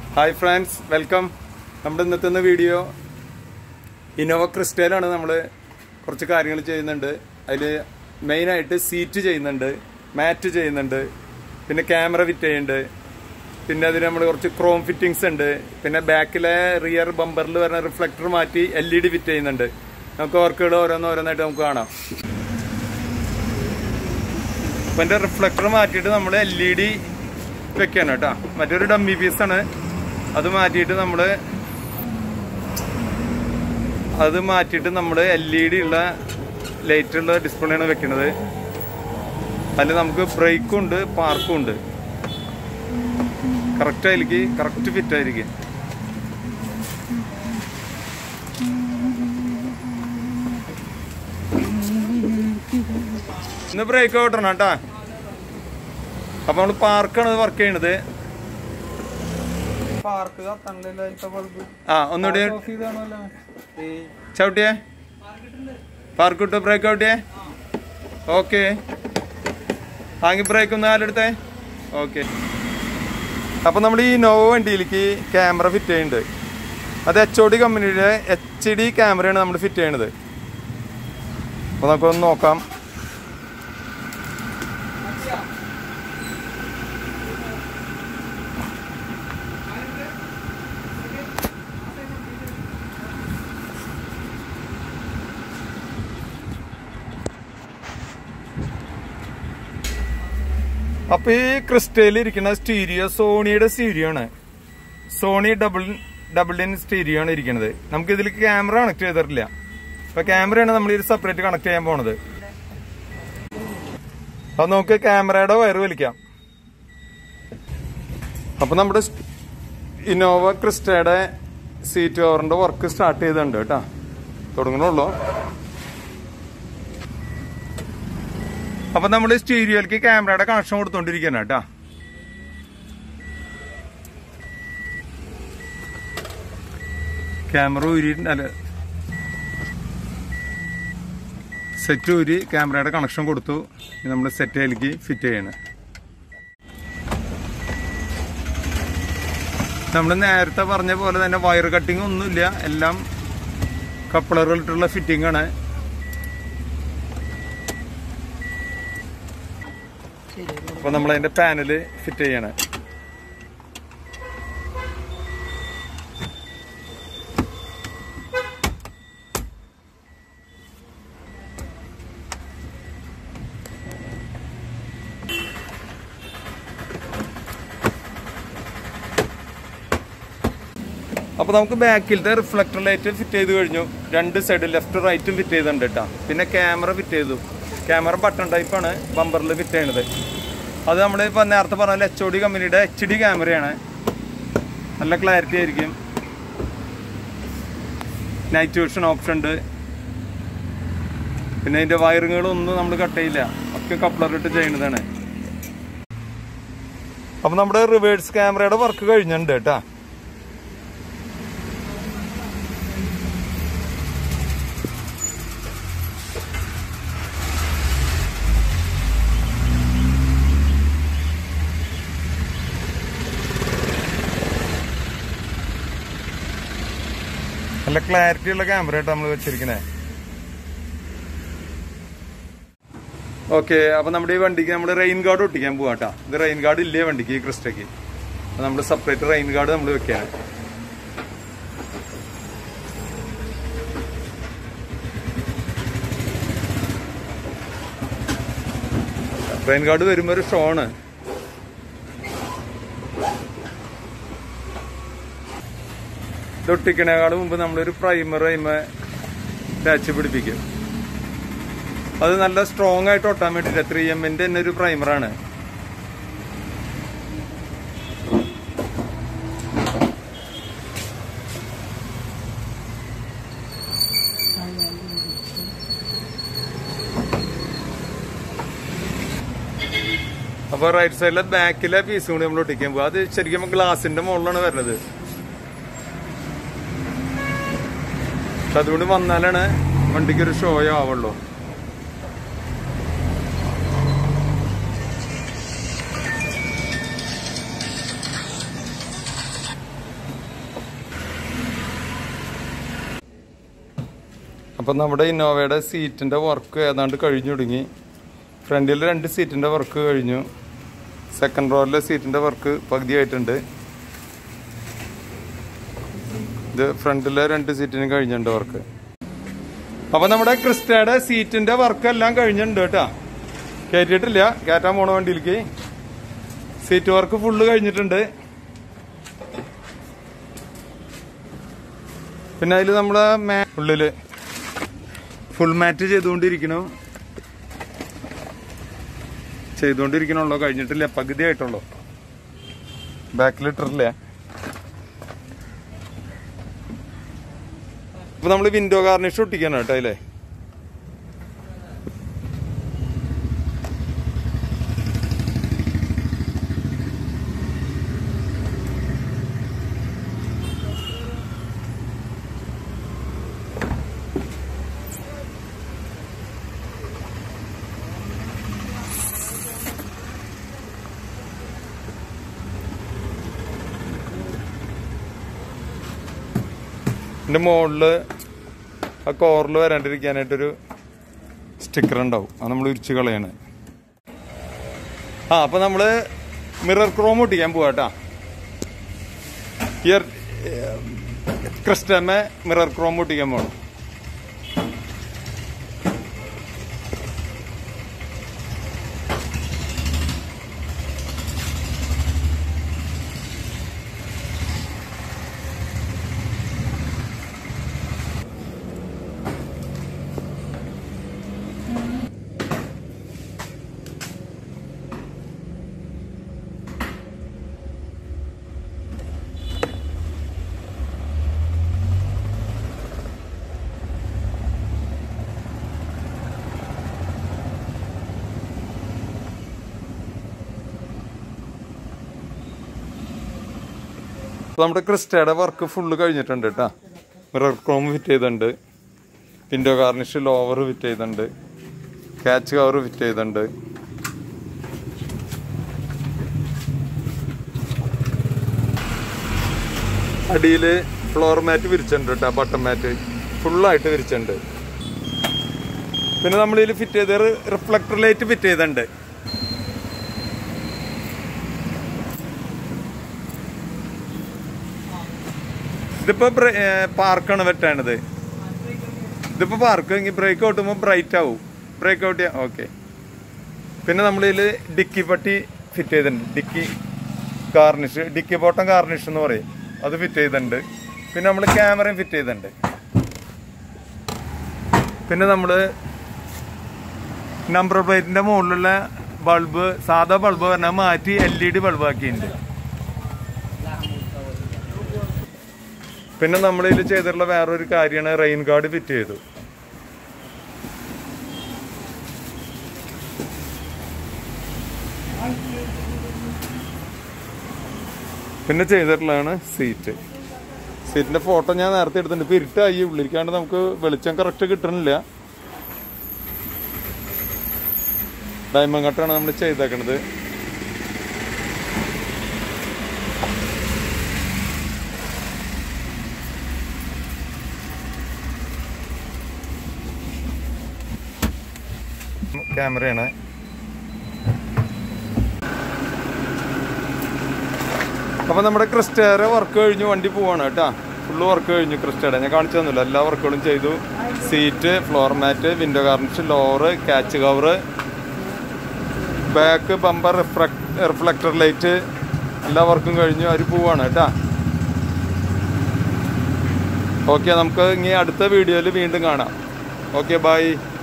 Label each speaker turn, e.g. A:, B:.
A: hi friends welcome നമ്മുടെ ഇന്നത്തെ ഇന്ന് വീഡിയോ ഇന്നോവ ക്രിസ്റ്റയിലാണ് നമ്മൾ കുറച്ച് കാര്യങ്ങൾ ചെയ്യുന്നുണ്ട് അതിൽ മെയിനായിട്ട് സീറ്റ് ചെയ്യുന്നുണ്ട് മാറ്റ് ചെയ്യുന്നുണ്ട് പിന്നെ ക്യാമറ ഫിറ്റ് ചെയ്യുന്നുണ്ട് പിന്നെ അതിന് നമ്മൾ കുറച്ച് ക്രോം ഫിറ്റിങ്സ് ഉണ്ട് പിന്നെ ബാക്കിലെ റിയർ ബമ്പറിൽ വരുന്ന റിഫ്ലക്ടർ മാറ്റി എൽ ഇ ഡി ഫിറ്റ് ചെയ്യുന്നുണ്ട് നമുക്ക് വർക്കുകൾ ഓരോന്നോരോന്നായിട്ട് നമുക്ക് കാണാം അപ്പൊ എന്റെ റിഫ്ലക്ടർ മാറ്റിയിട്ട് നമ്മൾ എൽ ഇ ഡി വെക്കാണ് കേട്ടോ മറ്റൊരു ഡമ്മി പീസാണ് അത് മാറ്റിയിട്ട് നമ്മൾ അത് മാറ്റിയിട്ട് നമ്മൾ എൽ ഇ ഡി ഉള്ള ലൈറ്റ് ഉള്ള ഡിസ്പ്ലേ ആണ് വെക്കുന്നത് അതിൽ നമുക്ക് ബ്രേക്കും ഉണ്ട് പാർക്കും ഉണ്ട് കറക്റ്റ് ആയിരിക്കും കറക്റ്റ് ഫിറ്റ് ആയിരിക്കും ഇന്ന് ബ്രേക്ക് ഔട്ടണം കേട്ടാ അപ്പൊ നമ്മള് പാർക്കാണ് വർക്ക് ചെയ്യണത്
B: പാർക്ക് കത്തണില്ലല്ലോ ഇപ്പൊ ബൾബ്
A: ആ ഒന്നുകൂടി
B: ഓഫ് ചെയ്താണല്ലോ ഈ
A: ചവിട്ടിയേ പാർക്ക് ഇട്ടോ ബ്രേക്ക് ഔട്ടിയേ ഓക്കെ ആങ്കി ബ്രേക്ക് ഒന്ന് കാലെടുത്തേ ഓക്കെ അപ്പൊ നമ്മൾ ഈ നോവോ വണ്ടിയിലേക്ക് ക്യാമറ ഫിറ്റ് ചെയ്യുന്നുണ്ട് അത് എച്ച് ഒ ഡി കമ്പനിയുടെ എച്ച് ഡി ക്യാമറയാണ് നമ്മൾ ഫിറ്റ് ചെയ്യണത് അപ്പൊ നമുക്കൊന്ന് നോക്കാം അപ്പൊ ഈ ക്രിസ്റ്റയിൽ ഇരിക്കുന്ന സ്റ്റീരിയോ സോണിയുടെ സ്റ്റീരിയോ ആണ് Sony double double in stereo ആണ് ഇരിക്കുന്നത് നമുക്ക് ഇതിൽ ക്യാമറ കണക്ട് ചെയ്തിട്ടില്ല അപ്പൊ ക്യാമറയാണ് നമ്മൾ ഇത് സെപ്പറേറ്റ് കണക്ട് ചെയ്യാൻ പോണത് അപ്പൊ നമുക്ക് ക്യാമറയുടെ വയർ വലിക്കാം അപ്പൊ നമ്മുടെ ഇന്നോവ ക്രിസ്റ്റയുടെ സീറ്റ് കവറിന്റെ വർക്ക് സ്റ്റാർട്ട് ചെയ്തിട്ടുണ്ട് കേട്ടാ തുടങ്ങണുള്ളൂ അപ്പൊ നമ്മൾ സ്റ്റീരിയോയിലേക്ക് ക്യാമറയുടെ കണക്ഷൻ കൊടുത്തോണ്ടിരിക്കുകയാണ് കേട്ടാ ക്യാമറ ഊരി അല്ല സെറ്റ് ഊരി ക്യാമറയുടെ കണക്ഷൻ കൊടുത്തു നമ്മൾ സെറ്റിലേക്ക് ഫിറ്റ് ചെയ്യണം നമ്മൾ നേരത്തെ പറഞ്ഞ പോലെ തന്നെ വയർ കട്ടിങ് ഒന്നുമില്ല എല്ലാം കപ്ലറുകളിട്ടുള്ള ഫിറ്റിംഗ് ആണ് അപ്പൊ നമ്മൾ അതിന്റെ പാനല് ഫിറ്റ് ചെയ്യണം അപ്പൊ നമുക്ക് ബാക്കിലത്തെ റിഫ്ലക്ടർ ലൈറ്റ് ഫിറ്റ് ചെയ്ത് കഴിഞ്ഞു രണ്ട് സൈഡ് ലെഫ്റ്റ് റൈറ്റും ഫിറ്റ് ചെയ്തിട്ടുണ്ട് കേട്ടോ പിന്നെ ക്യാമറ ഫിറ്റ് ചെയ്തു ക്യാമറ ബട്ടൺ ടൈപ്പാണ് ബമ്പറിൽ ഫിറ്റ് ചെയ്യണത് അത് നമ്മൾ ഇപ്പൊ നേരത്തെ പറഞ്ഞ എച്ച് ഒ ഡി കമ്പനിയുടെ എച്ച് ഡി ക്യാമറയാണ് നല്ല ക്ലാരിറ്റി ആയിരിക്കും നൈറ്റ് വിഷൻ ഓപ്ഷൻ ഉണ്ട് പിന്നെ അതിന്റെ വയറിങ്ങുകളൊന്നും നമ്മൾ കട്ട് ചെയ്യില്ല ഒക്കെ കപ്ലർ ഇട്ട് ചെയ്യുന്നതാണ് അപ്പൊ നമ്മുടെ റിവേഴ്സ് ക്യാമറയുടെ വർക്ക് കഴിഞ്ഞിട്ടുണ്ട് കേട്ടാ നല്ല ക്ലാരിറ്റി ഉള്ള ക്യാമറ ആയിട്ട് നമ്മൾ വെച്ചിരിക്കണേ ഓക്കെ അപ്പൊ നമ്മുടെ ഈ വണ്ടിക്ക് നമ്മൾ റെയിൻ ഗാർഡ് ഒട്ടിക്കാൻ പോവാട്ടാ ഇത് റെയിൻ ഗാർഡ് ഇല്ലേ വണ്ടിക്ക് ഈ ക്രിസ്റ്റയ്ക്ക് അപ്പൊ നമ്മൾ സെപ്പറേറ്റ് റെയിൻ ഗാർഡ് നമ്മൾ വെക്കാണ് റെയിൻ ഗാർഡ് വരുമ്പോ ഒരു ഷോണ് ഇതൊട്ടിക്കണേക്കാൾ മുമ്പ് നമ്മളൊരു പ്രൈമർ അയിമ ടച്ച് പിടിപ്പിക്കും അത് നല്ല സ്ട്രോങ് ആയിട്ട് ഒട്ടാൻ വേണ്ടിട്ട് ത്രീ എമ്മിന്റെ തന്നെ ഒരു പ്രൈമറാണ് അപ്പൊ റൈറ്റ് സൈഡിലെ ബാക്കിലെ പീസ് കൂടി നമ്മൾ ഒട്ടിക്കാൻ പോകും അത് ശരിക്കും ഗ്ലാസിന്റെ മുകളിലാണ് വരുന്നത് പക്ഷെ അതുകൊണ്ട് വന്നാലാണ് വണ്ടിക്ക് ഒരു ഷോയോ ആവുള്ളൂ അപ്പം നമ്മുടെ ഇന്നോവയുടെ സീറ്റിൻ്റെ വർക്ക് ഏതാണ്ട് കഴിഞ്ഞു തുടങ്ങി ഫ്രണ്ടിൽ രണ്ട് സീറ്റിൻ്റെ വർക്ക് കഴിഞ്ഞു സെക്കൻഡ് റോയിലെ സീറ്റിൻ്റെ വർക്ക് പകുതിയായിട്ടുണ്ട് ഇത് ഫ്രണ്ടിലെ രണ്ട് സീറ്റിനും കഴിഞ്ഞിട്ടുണ്ട് വർക്ക് അപ്പൊ നമ്മുടെ ക്രിസ്റ്റയുടെ സീറ്റിന്റെ വർക്ക് എല്ലാം കഴിഞ്ഞിട്ടുണ്ട് കേട്ടാ കയറ്റിയിട്ടില്ല കയറ്റാൻ പോണ വണ്ടിയിലേക്ക് സീറ്റ് വർക്ക് ഫുള്ള് കഴിഞ്ഞിട്ടുണ്ട് പിന്നെ അതിൽ നമ്മളെ മാ ഉള്ളില് ഫുൾ മാറ്റ് ചെയ്തുകൊണ്ടിരിക്കണു ചെയ്തുകൊണ്ടിരിക്കണുള്ളൂ കഴിഞ്ഞിട്ടില്ല പകുതി ആയിട്ടുള്ളൂ ബാക്കിലിട്ടിട്ടില്ല ഇപ്പൊ നമ്മള് വിൻഡോ ഗാർണിഷ് ഒട്ടിക്കാണ് കേട്ടോ അതിലെ ഇതിന്റെ മുകളില് ആ കോറിൽ വരാണ്ടിരിക്കാനായിട്ടൊരു സ്റ്റിക്കർ ഉണ്ടാവും അത് നമ്മൾ ഉരിച്ച് കളയാണ് ആ അപ്പൊ നമ്മള് മിറർ ക്രോം ഒട്ടിക്കാൻ പോവാട്ടാ ഇയർ ക്രിസ്റ്റമ മിറർ ക്രോം ഒട്ടിക്കാൻ പോകണം അപ്പൊ നമ്മുടെ ക്രിസ്റ്റയുടെ വർക്ക് ഫുള്ള് കഴിഞ്ഞിട്ടുണ്ട് കേട്ടാ മിറർ ക്രോം ഫിറ്റ് ചെയ്തിട്ടുണ്ട് വിൻഡോ ഗാർണിഷ് ലോവർ ഫിറ്റ് ചെയ്തിട്ടുണ്ട് കാച്ച് കവർ ഫിറ്റ് ചെയ്തിട്ടുണ്ട് അടിയിൽ ഫ്ലോർ മാറ്റ് വിരിച്ചിട്ടുണ്ട് കേട്ടോ ബട്ടൺ മാറ്റ് ഫുള്ളായിട്ട് വിരിച്ചിട്ടുണ്ട് പിന്നെ നമ്മൾ ഇതിൽ ഫിറ്റ് ചെയ്ത റിഫ്ലക്ടർ ലൈറ്റ് ഫിറ്റ് ചെയ്തിട്ടുണ്ട് ഇതിപ്പോ പാർക്കാണ് വെട്ടാണത് ഇതിപ്പോ പാർക്ക് ഇനി ബ്രേക്ക് ഔട്ടുമ്പോൾ ബ്രൈറ്റ് ആവും ബ്രേക്ക് ഔട്ട് ചെയ്യാം ഓക്കെ പിന്നെ നമ്മളിതിൽ ഡിക്കി പട്ടി ഫിറ്റ് ചെയ്തിട്ടുണ്ട് dicky garnish dicky bottom garnish എന്ന് പറയും അത് ഫിറ്റ് ചെയ്തിട്ടുണ്ട് പിന്നെ നമ്മൾ ക്യാമറയും ഫിറ്റ് ചെയ്തിട്ടുണ്ട് പിന്നെ നമ്മൾ നമ്പർ പ്ലേറ്റിന്റെ മുകളിലുള്ള ബൾബ് സാധാ ബൾബ് പറഞ്ഞാൽ മാറ്റി എൽ ഇ ഡി ബൾബ് ആക്കിയിട്ടുണ്ട് പിന്നെ നമ്മളിതിൽ ചെയ്തിട്ടുള്ള വേറൊരു കാര്യമാണ് റെയിൻ ഗാർഡ് ഫിറ്റ് ചെയ്തു പിന്നെ ചെയ്തിട്ടുള്ളതാണ് സീറ്റ് സീറ്റിന്റെ ഫോട്ടോ ഞാൻ നേരത്തെ എടുത്തിട്ടുണ്ട് ഇപ്പൊ ഇരുട്ടായി ഉള്ളിരിക്കാണ്ട് നമുക്ക് വെളിച്ചം കറക്റ്റ് കിട്ടണില്ല ഡയമണ്ട് കട്ടാണ് നമ്മൾ ചെയ്തേക്കണത് ക്യാമറയാണ് അപ്പൊ നമ്മുടെ ക്രിസ്റ്റയുടെ വർക്ക് കഴിഞ്ഞു വണ്ടി പോവാണ് കേട്ടാ ഫുള്ള് വർക്ക് കഴിഞ്ഞു ക്രിസ്റ്റയുടെ ഞാൻ കാണിച്ചു തന്നില്ല എല്ലാ വർക്കുകളും ചെയ്തു seat floor mat window garnish lower catch cover back bumper reflector light എല്ലാ വർക്കും കഴിഞ്ഞു അവർ പോവാണ് കേട്ടാ ഓക്കെ നമുക്ക് ഇനി അടുത്ത വീഡിയോയിൽ വീണ്ടും കാണാം ഓക്കെ ബൈ